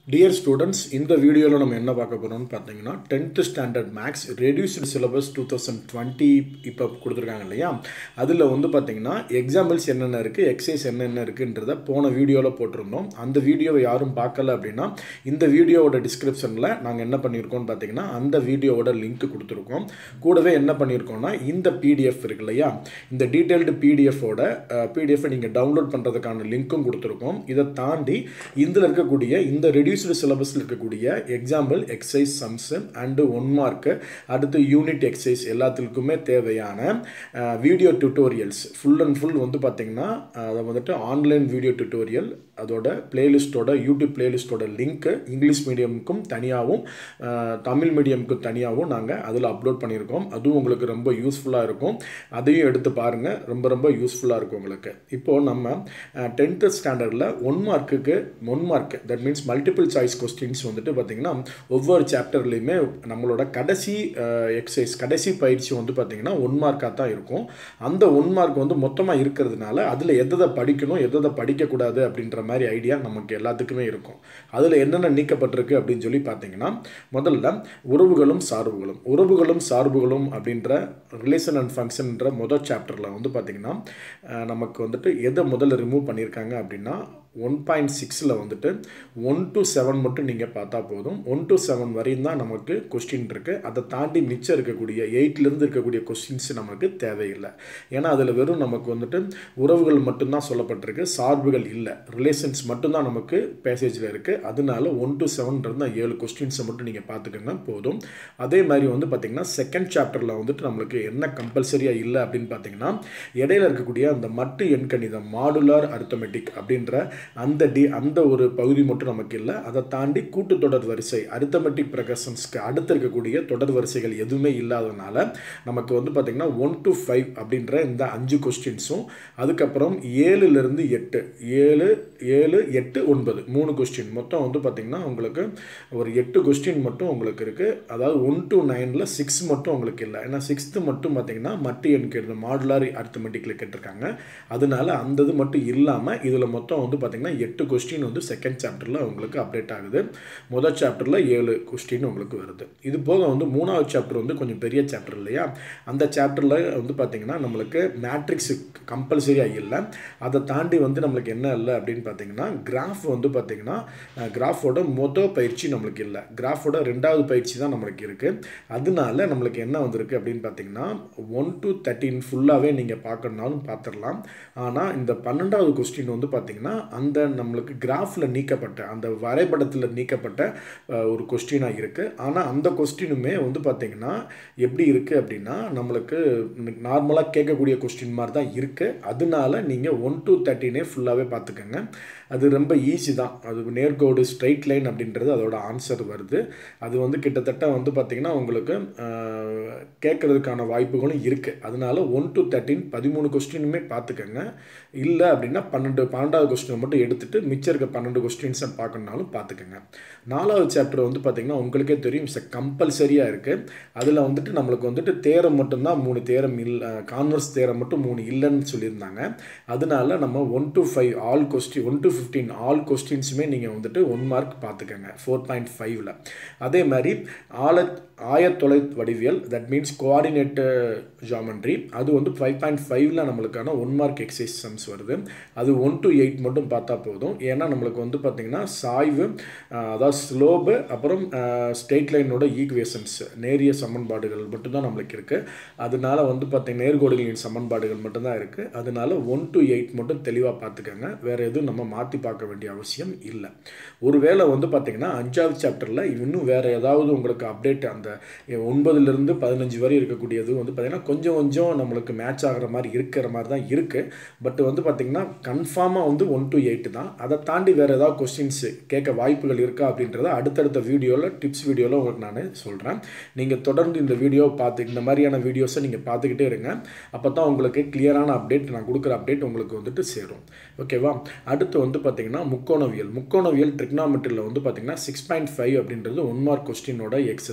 dear students இந்த வீடியோவில் நம்ம என்ன பார்க்க போகிறோம்னு பார்த்தீங்கன்னா tenth standard maths reduced syllabus two thousand twenty இப்போ கொடுத்துருக்காங்க இல்லையா அதில் வந்து பார்த்தீங்கன்னா எக்ஸாம்பிள்ஸ் என்னென்ன இருக்குது எக்ஸசைஸ் என்னென்ன இருக்குன்றத போன வீடியோவில் போட்டிருந்தோம் அந்த வீடியோவை யாரும் பார்க்கல அப்படின்னா இந்த வீடியோவோட டிஸ்கிரிப்ஷனில் நாங்கள் என்ன பண்ணியிருக்கோம்னு பார்த்தீங்கன்னா அந்த வீடியோவோட லிங்க் கொடுத்துருக்கோம் கூடவே என்ன பண்ணியிருக்கோம்னா இந்த பிடிஎஃப் இருக்கு இல்லையா இந்த டீட்டெயில்டு பிடிஎஃபோட பிடிஎஃப்பை நீங்கள் டவுன்லோட் பண்ணுறதுக்கான லிங்க்கும் கொடுத்துருக்கோம் இதை தாண்டி இதில் இருக்கக்கூடிய இந்த ரெடியூஸ்டு சிலபஸில் இருக்கக்கூடிய example exercise sums and one mark அடுத்து யூனிட் எக்ஸசைஸ் எல்லாத்துக்குமே தேவையான video tutorials full and full வந்து பார்த்திங்கன்னா அதை வந்துட்டு ஆன்லைன் வீடியோ டியூட்டோரியல் அதோட பிளேலிஸ்ட்டோட யூடியூப் பிளேலிஸ்ட்டோட லிங்க்கு இங்கிலீஷ் மீடியமுக்கும் தனியாகவும் தமிழ் மீடியமுக்கும் தனியாகவும் நாங்கள் அதில் அப்லோட் பண்ணியிருக்கோம் அதுவும் உங்களுக்கு ரொம்ப யூஸ்ஃபுல்லாக இருக்கும் அதையும் எடுத்து பாருங்கள் ரொம்ப ரொம்ப யூஸ்ஃபுல்லாக இருக்கும் உங்களுக்கு இப்போது நம்ம டென்த்து ஸ்டாண்டர்டில் ஒன் மார்க்குக்கு one mark that means multiple choice questions வந்துட்டு பார்த்திங்கன்னா ஒவ்வொரு சாப்டர்லேயுமே நம்மளோட கடைசி எக்ஸசைஸ் கடைசி பயிற்சி வந்து பார்த்திங்கன்னா ஒன் மார்க்காக தான் இருக்கும் அந்த ஒன் மார்க் வந்து மொத்தமாக இருக்கிறதுனால அதில் எதை படிக்கணும் எதை படிக்கக்கூடாது அப்படின்ற மாதிரி ஐடியா நமக்கு எல்லாத்துக்குமே இருக்கும் அதில் என்னென்ன நீக்கப்பட்டிருக்கு அப்படின்னு சொல்லி பார்த்தீங்கன்னா முதல்ல உறவுகளும் சார்புகளும் உறவுகளும் சார்புகளும் அப்படின்ற ரிலேஷன் அண்ட் ஃபங்க்ஷன்ன்ற முதல் சாப்டரில் வந்து பார்த்திங்கன்னா நமக்கு வந்துட்டு எதை முதல்ல ரிமூவ் பண்ணியிருக்காங்க அப்படின்னா ஒன் பாயிண்ட் சிக்ஸில் வந்துட்டு ஒன் டு செவன் மட்டும் நீங்கள் பார்த்தா போதும் ஒன் டு செவன் வரையும் தான் நமக்கு கொஸ்டின் இருக்குது அதை தாண்டி மிச்சம் இருக்கக்கூடிய எயிட்லேருந்து இருக்கக்கூடிய கொஸ்டின்ஸ் நமக்கு தேவையில்லை ஏன்னா அதில் வெறும் நமக்கு வந்துட்டு உறவுகள் மட்டும்தான் சொல்லப்பட்டிருக்கு சார்புகள் இல்லை ரிலேஷன்ஸ் மட்டும்தான் நமக்கு பேசேஜில் இருக்குது அதனால ஒன் டு செவன் இருந்தால் ஏழு கொஸ்டின்ஸை மட்டும் நீங்கள் பார்த்துக்கோங்க போதும் அதே மாதிரி வந்து பார்த்திங்கன்னா செகண்ட் சாப்டரில் வந்துட்டு நம்மளுக்கு என்ன கம்பல்சரியாக இல்லை அப்படின்னு பார்த்தீங்கன்னா இடையில இருக்கக்கூடிய அந்த மட்டு எண்கணிதம் மாடுலார் அர்த்தமெட்டிக் அப்படின்ற அந்த டி அந்த ஒரு பகுதி மட்டும் நமக்கு இல்லை அதை தாண்டி கூட்டு தொடர் வரிசை அரித்தமெட்டிக் ப்ரகஷன்ஸ்க்கு அடுத்து இருக்கக்கூடிய தொடர் வரிசைகள் எதுவுமே இல்லாதனால நமக்கு வந்து பார்த்திங்கன்னா ஒன் டு ஃபைவ் அப்படின்ற இந்த அஞ்சு கொஸ்டின்ஸும் அதுக்கப்புறம் ஏழுலேருந்து எட்டு ஏழு ஏழு எட்டு ஒன்பது மூணு கொஸ்டின் மொத்தம் வந்து பார்த்திங்கன்னா உங்களுக்கு ஒரு எட்டு கொஸ்டின் மட்டும் உங்களுக்கு இருக்குது அதாவது ஒன் டு நைனில் சிக்ஸ் மட்டும் உங்களுக்கு இல்லை ஏன்னா சிக்ஸ்த்து மட்டும் பார்த்திங்கன்னா மட்டு எண் கேட்டு மாடுலார் அர்த்தமெட்டிக்கில் கேட்டிருக்காங்க அதனால அந்த இது மட்டும் இல்லாமல் இதில் மொத்தம் வந்து பார்த்திங்கன்னா எட்டு கொஸ்டின் வந்து செகண்ட் சாப்டரில் உங்களுக்கு அப்டேட் ஆகுது முதல் சாப்டரில் ஏழு கொஸ்டின் உங்களுக்கு வருது இது போக வந்து மூணாவது சாப்டர் வந்து கொஞ்சம் பெரிய சாப்டர் இல்லையா அந்த சாப்டரில் வந்து பார்த்திங்கன்னா நம்மளுக்கு மேட்ரிக்ஸு கம்பல்சரியாக இல்லை அதை தாண்டி வந்து நம்மளுக்கு என்ன இல்லை அப்படின்னு பார்த்தீங்கன்னா கிராஃப் வந்து பார்த்திங்கன்னா கிராஃபோட மொதல் பயிற்சி நம்மளுக்கு இல்லை கிராஃபோட ரெண்டாவது பயிற்சி தான் நம்மளுக்கு இருக்குது அதனால நம்மளுக்கு என்ன வந்திருக்கு அப்படின்னு பார்த்தீங்கன்னா ஒன் டு தேர்ட்டின் ஃபுல்லாகவே நீங்கள் பார்க்கணுனாலும் பார்த்துடலாம் ஆனால் இந்த பன்னெண்டாவது கொஸ்டின் வந்து பார்த்திங்கன்னா அந்த நம்மளுக்கு கிராஃபில் நீக்கப்பட்ட அந்த வரைபடத்தில் நீக்கப்பட்ட ஒரு கொஸ்டினாக இருக்குது ஆனால் அந்த கொஸ்டினுமே வந்து பார்த்திங்கன்னா எப்படி இருக்குது அப்படின்னா நம்மளுக்கு நார்மலாக கேட்கக்கூடிய கொஸ்டின் மாதிரி தான் இருக்குது அதனால நீங்கள் ஒன் டு தேர்ட்டினே ஃபுல்லாகவே பார்த்துக்கோங்க அது ரொம்ப ஈஸி தான் அது நேர்கோடு ஸ்ட்ரைட் லைன் அப்படின்றது அதோட ஆன்சர் வருது அது வந்து கிட்டத்தட்ட வந்து பார்த்திங்கன்னா உங்களுக்கு கேட்குறதுக்கான வாய்ப்புகளும் இருக்குது அதனால ஒன் டு தேர்ட்டின் பதிமூணு கொஸ்டினுமே பார்த்துக்கோங்க இல்லை அப்படின்னா பன்னெண்டு பன்னெண்டாவது கொஸ்டினை மட்டும் எடுத்துகிட்டு மிச்சம் இருக்க பன்னெண்டு கொஸ்டின்ஸை பார்க்கணுனாலும் பார்த்துக்கோங்க நாலாவது சாப்டர் வந்து பார்த்திங்கன்னா உங்களுக்கே தெரியும் ச கம்பல்சரியாக இருக்குது அதில் வந்துட்டு நம்மளுக்கு வந்துட்டு தேரம் மட்டும்தான் மூணு தேரம் இல்லை கான்வர்ஸ் தேரம் மட்டும் மூணு இல்லைன்னு சொல்லியிருந்தாங்க அதனால நம்ம one to five all question one to fifteen all கொஸ்டின்ஸுமே நீங்கள் வந்துட்டு ஒன் மார்க் பார்த்துக்கோங்க ஃபோர் பாயிண்ட் ஃபைவ்ல அதே மாதிரி ஆழ ஆயத்தொலை வடிவியல் தட் மீன்ஸ் கோஆர்டினேட்டு ஜாமெண்ட்ரி அது வந்து ஃபைவ் பாயிண்ட் ஃபைவ்ல நம்மளுக்கான ஒன் மார்க் எக்ஸசைஸ் சம்ஸ் வருது அது ஒன் டு எயிட் மட்டும் பார்த்தா போதும் ஏன்னா நம்மளுக்கு வந்து பார்த்திங்கன்னா சாய்வு அதாவது ஸ்லோபு அப்புறம் ஸ்ட்ரெயிட் லைனோட ஈக்குவேஷன்ஸ் நேரிய சமன்பாடுகள் மட்டும்தான் நம்மளுக்கு இருக்குது அதனால வந்து பார்த்திங்கன்னா நேர்கோடுகளின் சமன்பாடுகள் மட்டும்தான் இருக்குது அதனால ஒன் டு எயிட் மட்டும் தெளிவாக பார்த்துக்கோங்க வேறு எதுவும் நம்ம மாற்றி பார்க்க வேண்டிய அவசியம் இல்லை ஒருவேளை வந்து பார்த்திங்கன்னா அஞ்சாவது சாப்டரில் இன்னும் வேறு ஏதாவது உங்களுக்கு அப்டேட் அந்த ஒன்பதுலேருந்து பதினஞ்சு வரை இருக்கக்கூடியது வந்து பார்த்திங்கன்னா கொஞ்சம் கொஞ்சம் நம்மளுக்கு மேட்ச் ஆகிற மாதிரி இருக்கிற மாதிரி தான் இருக்குது பட் வந்து பார்த்திங்கன்னா கன்ஃபார்மாக வந்து ஒன் டு எயிட் தான் அதை தாண்டி வேறு ஏதாவது கொஸ்டின்ஸ் கேட்க வாய்ப்புகள் இருக்கா அப்படின்றத அடுத்தடுத்த வீடியோவில் டிப்ஸ் வீடியோவில் உங்களுக்கு நான் சொல்கிறேன் நீங்கள் தொடர்ந்து இந்த வீடியோவை பார்த்து இந்த மாதிரியான வீடியோஸை நீங்கள் பார்த்துக்கிட்டே இருங்க அப்போ தான் உங்களுக்கு கிளியரான அப்டேட் நான் கொடுக்குற அப்டேட் உங்களுக்கு வந்துட்டு சேரும் ஓகேவா அடுத்து வந்து பார்த்திங்கன்னா முக்கோணவியல் முக்கோணவியல் ட்ரிக்னாமெட்ரியில் வந்து பார்த்திங்கன்னா சிக்ஸ் பாயிண்ட் ஃபைவ் அப்படின்றது ஒன் மார்க் கொஸ்டினோட எக்ஸசைஸ் அது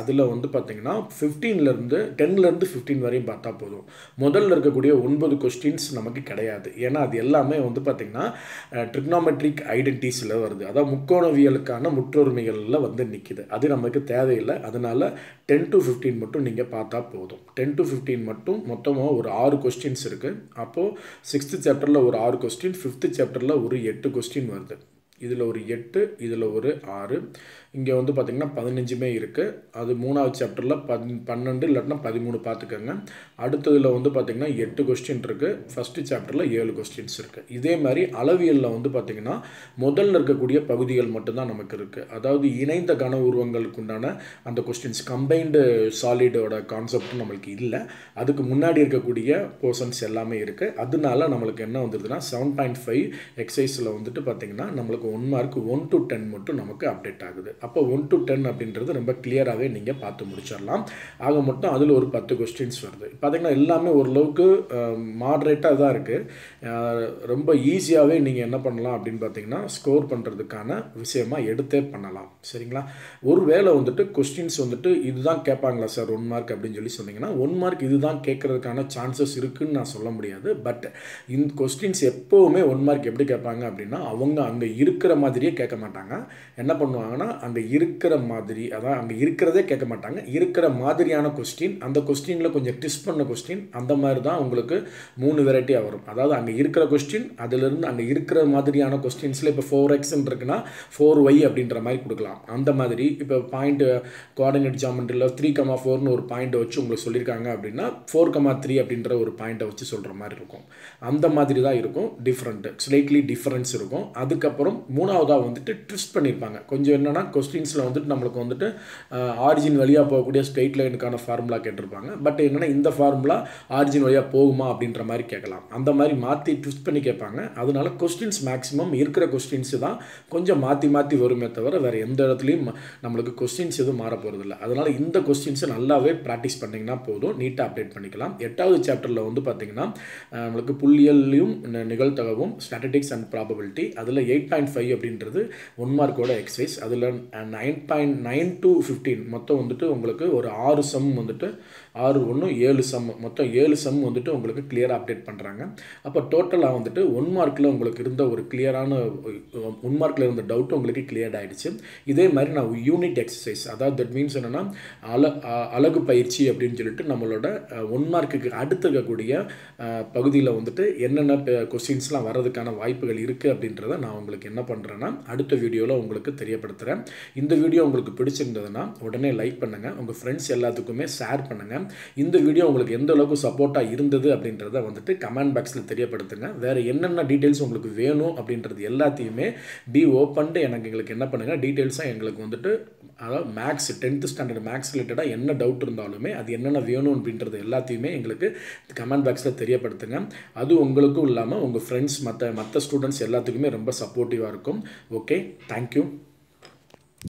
அதில் வந்து பார்த்தீங்கன்னா ஃபிஃப்டீன்லேருந்து டென்லேருந்து ஃபிஃப்டீன் வரையும் பார்த்தா போதும் முதல்ல இருக்கக்கூடிய ஒன்பது கொஸ்டின்ஸ் நமக்கு கிடையாது ஏன்னா அது எல்லாமே வந்து பார்த்திங்கன்னா ட்ரிக்னாமெட்ரிக் ஐடென்டிஸில் வருது அதாவது முக்கோணவியலுக்கான முற்றொருமைகளில் வந்து நிற்கிது அது நமக்கு தேவையில்லை அதனால் டென் டு ஃபிஃப்டீன் மட்டும் நீங்கள் பார்த்தா போதும் டென் டு ஃபிஃப்டீன் மட்டும் மொத்தமாக ஒரு ஆறு கொஸ்டின்ஸ் இருக்குது அப்போது சிக்ஸ்த்து சாப்டரில் ஒரு ஆறு கொஸ்டின் ஃபிஃப்த்து சாப்டரில் ஒரு எட்டு கொஸ்டின் வருது இதில் ஒரு எட்டு இதில் ஒரு ஆறு இங்கே வந்து பார்த்திங்கன்னா பதினஞ்சுமே இருக்குது அது மூணாவது சாப்டரில் பன் பன்னெண்டு இல்லாட்டினா பதிமூணு பார்த்துக்கோங்க அடுத்ததில் வந்து பார்த்திங்கன்னா எட்டு கொஸ்டின் இருக்குது ஃபஸ்ட்டு சாப்டரில் ஏழு கொஸ்டின்ஸ் இருக்குது இதே மாதிரி அளவியலில் வந்து பார்த்திங்கன்னா முதல்ல இருக்கக்கூடிய பகுதிகள் மட்டும்தான் நமக்கு இருக்குது அதாவது இணைந்த கன உருவங்களுக்கு உண்டான அந்த கொஸ்டின்ஸ் கம்பைன்டு சாலிடோட கான்செப்ட் நம்மளுக்கு இல்லை அதுக்கு முன்னாடி இருக்கக்கூடிய போர்ஷன்ஸ் எல்லாமே இருக்குது அதனால நம்மளுக்கு என்ன வந்துடுதுன்னா செவன் பாயிண்ட் ஃபைவ் எக்ஸசைஸில் வந்துட்டு பார்த்திங்கன்னா நம்மளுக்கு one mark one to ten மட்டும் நமக்கு அப்டேட் ஆகுது அப்போ ஒன் டு டென் அப்படின்றது ரொம்ப கிளியராகவே நீங்கள் பார்த்து முடிச்சிடலாம் ஆக மட்டும் அதில் ஒரு பத்து கொஸ்டின்ஸ் வருது பார்த்தீங்கன்னா எல்லாமே ஓரளவுக்கு மாட்ரேட்டாக தான் இருக்குது ரொம்ப ஈஸியாகவே நீங்கள் என்ன பண்ணலாம் அப்படின்னு பார்த்தீங்கன்னா ஸ்கோர் பண்ணுறதுக்கான விஷயமா எடுத்தே பண்ணலாம் சரிங்களா ஒரு வேளை வந்துட்டு கொஸ்டின்ஸ் வந்துட்டு இதுதான் கேட்பாங்களா சார் ஒன் மார்க் அப்படின்னு சொல்லி சொன்னீங்கன்னா ஒன் மார்க் இதுதான் கேட்கறதுக்கான சான்சஸ் இருக்குன்னு நான் சொல்ல முடியாது பட் இந்த கொஸ்டின்ஸ் எப்போவுமே ஒன் மார்க் எப்படி கேட்பாங்க அப்படின்னா அவங்க அங்கே இருக்கிற மாதிரியே கேட்க மாட்டாங்க என்ன பண்ணுவாங்கன்னா அங்கே இருக்கிற மாதிரி அதான் அங்கே இருக்கிறதே கேட்க மாட்டாங்க இருக்கிற மாதிரியான கொஸ்டின் அந்த கொஸ்டினில் கொஞ்சம் டிஸ்ட் பண்ண கொஸ்டின் அந்த மாதிரி தான் உங்களுக்கு மூணு வெரைட்டியாக வரும் அதாவது அங்கே இருக்கிற கொஸ்டின் அதிலிருந்து அங்கே இருக்கிற மாதிரியான கொஸ்டின்ஸில் இப்போ ஃபோர் எக்ஸ்ன்னு இருக்குன்னா ஃபோர் ஒய் அப்படின்ற மாதிரி கொடுக்கலாம் அந்த மாதிரி இப்போ பாயிண்ட் கோஆர்டினேட் ஜாமெண்ட்ரியில் த்ரீ கமா ஃபோர்னு ஒரு பாயிண்ட்டை வச்சு உங்களுக்கு சொல்லியிருக்காங்க அப்படின்னா ஃபோர் கமா த்ரீ அப்படின்ற ஒரு பாயிண்ட்டை வச்சு சொல்கிற மாதிரி இருக்கும் அந்த மாதிரி தான் இருக்கும் டிஃப்ரெண்ட்டு ஸ்லைட்லி டிஃப்ரென்ஸ் இருக்கும் அதுக்கப்புறம் மூணாவதாக வந்துட்டு ட்விஸ்ட் பண்ணியிருப்பாங்க கொஞ்சம் என்னென்னா கொஸ்டின்ஸில் வந்துட்டு நம்மளுக்கு வந்துட்டு ஆரிஜின் வழியாக போகக்கூடிய ஸ்ட்ரெயிட் லைனுக்கான ஃபார்முலா கேட்டிருப்பாங்க பட் என்னென்னா இந்த ஃபார்முலா ஆரிஜின் வழியாக போகுமா அப்படின்ற மாதிரி கேட்கலாம் அந்த மாதிரி மாற்றி ட்விஸ்ட் பண்ணி கேட்பாங்க அதனால கொஸ்டின்ஸ் மேக்ஸிமம் இருக்கிற கொஸ்டின்ஸ் தான் கொஞ்சம் மாற்றி மாற்றி வருமே தவிர வேறு எந்த இடத்துலையும் நம்மளுக்கு கொஸ்டின்ஸ் எதுவும் மாற போகிறதில்ல அதனால் இந்த கொஸ்டின்ஸை நல்லாவே ப்ராக்டிஸ் பண்ணிங்கன்னா போதும் நீட்டாக அப்டேட் பண்ணிக்கலாம் எட்டாவது சாப்டரில் வந்து பார்த்திங்கன்னா நம்மளுக்கு புள்ளியல்லையும் நிகழ்த்தகவும் ஸ்டாட்டிக்ஸ் அண்ட் ப்ராபபிலிட்டி அதில் எயிட் பாயிண்ட் ஃபைவ் அப்படின்றது ஒன் மார்க்கோட எக்ஸசைஸ் அதில் nine point nine to fifteen மொத்தம் வந்துட்டு உங்களுக்கு ஒரு ஆறு சம் வந்துட்டு ஆறு ஒன்று ஏழு சம் மொத்தம் ஏழு சம் வந்துட்டு உங்களுக்கு கிளியராக அப்டேட் பண்ணுறாங்க அப்போ டோட்டலாக வந்துட்டு ஒன் மார்க்கில் உங்களுக்கு இருந்த ஒரு கிளியரான ஒன் மார்க்கில் இருந்த டவுட் உங்களுக்கு கிளியர் ஆகிடுச்சு இதே மாதிரி நான் யூனிட் எக்ஸசைஸ் அதாவது தட் மீன்ஸ் என்னென்னா அல அழகு பயிற்சி அப்படின்னு சொல்லிட்டு நம்மளோட ஒன் மார்க்குக்கு அடுத்து இருக்கக்கூடிய பகுதியில் வந்துட்டு என்னென்ன கொஸ்டின்ஸ்லாம் வர்றதுக்கான வாய்ப்புகள் இருக்குது அப்படின்றத நான் உங்களுக்கு என்ன பண்ணுறேன்னா அடுத்த வீடியோவில் உங்களுக்கு தெரியப்படுத்துகிறேன் இந்த வீடியோ உங்களுக்கு பிடிச்சிருந்ததுன்னா உடனே லைக் பண்ணுங்கள் உங்கள் ஃப்ரெண்ட்ஸ் எல்லாத்துக்குமே ஷேர் பண்ணுங்கள் இந்த வீடியோ உங்களுக்கு எந்த அளவுக்கு சப்போர்ட்டாக இருந்தது அப்படின்றத வந்துட்டு கமெண்ட் பாக்ஸில் தெரியப்படுத்துங்க வேறு என்னென்ன டீட்டெயில்ஸ் உங்களுக்கு வேணும் அப்படின்றது எல்லாத்தையுமே பி ஓப்பன்ட்டு எனக்கு எங்களுக்கு என்ன பண்ணுங்கள் டீட்டெயில்ஸாக எங்களுக்கு வந்துட்டு அதாவது மேக்ஸ் டென்த்து ஸ்டாண்டர்ட் மேக்ஸ் ரிலேட்டடாக என்ன டவுட் இருந்தாலுமே அது என்னென்ன வேணும் அப்படின்றது எல்லாத்தையுமே எங்களுக்கு கமெண்ட் பாக்ஸில் தெரியப்படுத்துங்க அது உங்களுக்கும் இல்லாமல் உங்கள் ஃப்ரெண்ட்ஸ் மற்ற மற்ற ஸ்டூடெண்ட்ஸ் எல்லாத்துக்குமே ரொம்ப சப்போர்ட்டிவாக இருக்கும் ஓகே தேங்க்யூ